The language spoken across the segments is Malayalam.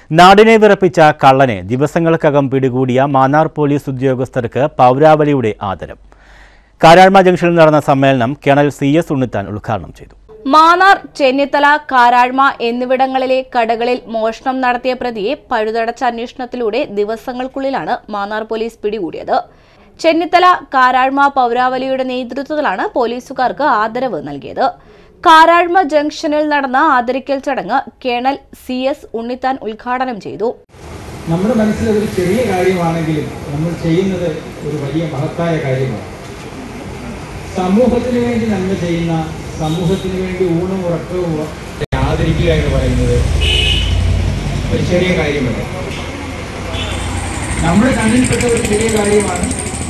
നാടിനെ വിറപ്പിച്ച കള്ളനെ ദിവസങ്ങൾക്കകം പിടികൂടിയ മാന്നാർ പോലീസ് ഉദ്യോഗസ്ഥർക്ക് പൗരാവലിയുടെ ആദരം കാരാഴ്മ ജംഗ്ഷനിൽ നടന്ന സമ്മേളനം കേണൽ സി എസ് ഉണ്ണിത്താൻ ഉദ്ഘാടനം ചെയ്തു മാന്നാർ ചെന്നിത്തല കാരാഴ്മ എന്നിവിടങ്ങളിലെ കടകളിൽ മോഷണം നടത്തിയ പ്രതിയെ പഴുതടച്ച അന്വേഷണത്തിലൂടെ ദിവസങ്ങൾക്കുള്ളിലാണ് മാന്നാർ പോലീസ് പിടികൂടിയത് ചെന്നിത്തല കാരാഴ്മ പൗരാവലിയുടെ നേതൃത്വത്തിലാണ് പോലീസുകാർക്ക് ആദരവ് നൽകിയത് കാരാഴ്മ ജംഗ്ഷനിൽ നടന്ന ആദരിക്കൽ ചടങ്ങ് കേണൽ സി എസ് ഉണ്ണിത്താൻ ഉദ്ഘാടനം ചെയ്തു നമ്മുടെ മനസ്സിൽ അതൊരു ചെറിയ കാര്യമാണെങ്കിലും നമ്മൾ ചെയ്യുന്നത് ഒരു വലിയ മഹത്തായ കാര്യമാണ് സമൂഹത്തിന് വേണ്ടി നന്മ ചെയ്യുന്ന സമൂഹത്തിന് വേണ്ടി ഊണും ഉറക്കവും ആദരിക്കുക എന്ന് പറയുന്നത് ഒരു ചെറിയ കാര്യമല്ല നമ്മുടെ കണ്ണിൽപ്പെട്ട ഒരു ചെറിയ കാര്യമാണ്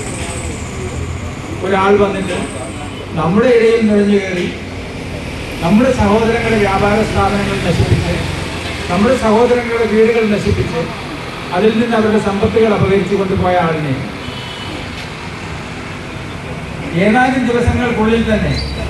ഒരാൾ വന്നിട്ട് നമ്മുടെ ഇടയിൽ നുഴഞ്ഞു കയറി നമ്മുടെ സഹോദരങ്ങളുടെ വ്യാപാര സ്ഥാപനങ്ങൾ നശിപ്പിച്ച് നമ്മുടെ സഹോദരങ്ങളുടെ വീടുകൾ നശിപ്പിച്ച് അതിൽ നിന്ന് അവരുടെ സമ്പത്തുകൾ അപകരിച്ചു കൊണ്ടുപോയ ആളിനെ ഏതാനും ദിവസങ്ങൾക്കുള്ളിൽ തന്നെ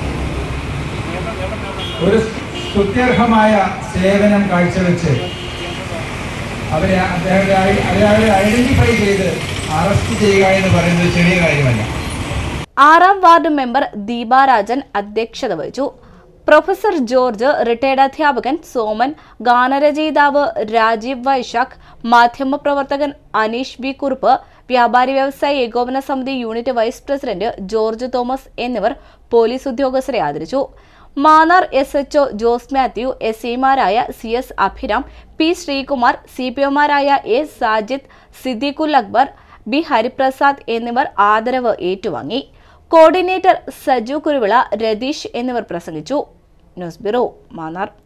ഒരു സ്തുത്യർഹമായ സേവനം കാഴ്ചവെച്ച് അവരെ അദ്ദേഹത്തെ അയാളെ ഐഡന്റിഫൈ ചെയ്ത് അറസ്റ്റ് ചെയ്യുക എന്ന് പറയുന്നത് ചെറിയ കാര്യമല്ല ആറാം വാർഡ് മെമ്പർ ദീപാരാജൻ അധ്യക്ഷത വഹിച്ചു പ്രൊഫസർ ജോർജ് റിട്ടയർഡ് അധ്യാപകൻ സോമൻ ഗാനരചയിതാവ് രാജീവ് വൈശാഖ് മാധ്യമപ്രവർത്തകൻ അനീഷ് ബി കുറുപ്പ് വ്യാപാരി വ്യവസായി ഏകോപന സമിതി unit vice president George Thomas എന്നിവർ പോലീസ് ഉദ്യോഗസ്ഥരെ ആദരിച്ചു Mannar S HO Jose Mathew S ഇമാരായ C S Abhiram P Sreekumar C P ഒമാരായ എ സാജിദ് സിദ്ദീഖുൽ അക്ബർ ബി ഹരിപ്രസാദ് എന്നിവർ ആദരവ് ഏറ്റുവാങ്ങി കോർഡിനേറ്റർ സജു കുരുവിള രതീഷ് എന്നിവർ പ്രസംഗിച്ചു ന്യൂസ് ബ്യൂറോ മാന്നാർ